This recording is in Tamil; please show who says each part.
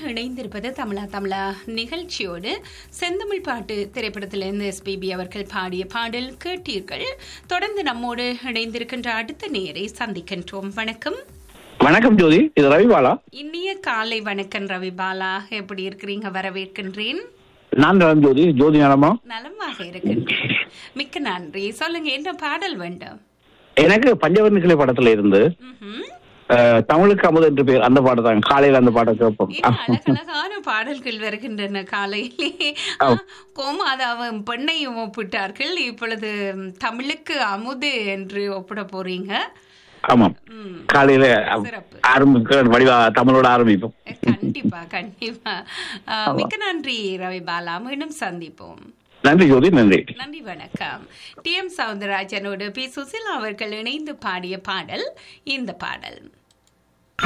Speaker 1: இணைந்திருப்பது தமிழா தமிழா நிகழ்ச்சியோடு செந்தமிழ் பாட்டு திரைப்படத்திலிருந்து எஸ்பிபி அவர்கள் பாடிய பாடல் கேட்டீர்கள் தொடர்ந்து நம்மோடு இணைந்திருக்கின்ற அடுத்த நேரை சந்திக்கின்றோம் வணக்கம்
Speaker 2: வணக்கம் ஜோதி இது ரவிபாலா
Speaker 1: இனிய காலை வணக்கம் ரவி பாலா எப்படி இருக்கிறீங்க வரவேற்கின்றேன்
Speaker 2: நான் நலம் ஜோதி ஜோதி நலமா
Speaker 1: நலமாக இருக்கின்றேன் மிக்க நன்றி சொல்லுங்க என்ன பாடல் வேண்டும்
Speaker 2: எனக்கு பஞ்சவர்ண கிளை படத்துல இருந்து
Speaker 1: ம்ஹும்.
Speaker 2: அஹ், தமிழுக்கு அமுது என்று பேர் அந்த பாட்டு தான் காலையில அந்த பாட்டை கேட்போம்
Speaker 1: என்ன அழகழகான பாடல்கள் வருகின்றன காலையிலே கோமாதாவும் பெண்ணையும் ஒப்பிட்டார்கள் இப்பொழுது ம், தமிழுக்கு அமுது என்று ஒப்பிட போறீங்க
Speaker 2: ஆமாம்
Speaker 1: ம்,
Speaker 2: காலையில
Speaker 1: சிறப்பு
Speaker 2: ஆரம்பிக்க வடிவா தமிழோட ஆரம்பிப்போம்
Speaker 1: கண்டிப்பா கண்டிப்பா ஆ, மிக்க நன்றி ரவி பாலா மீண்டும் சந்திப்போம்
Speaker 2: நன்றி ஜோதி நன்றி
Speaker 1: நன்றி வணக்கம் டி எம் சவுந்தரராஜனோடு பி சுசிலா அவர்கள் இணைந்து பாடிய பாடல் இந்த பாடல்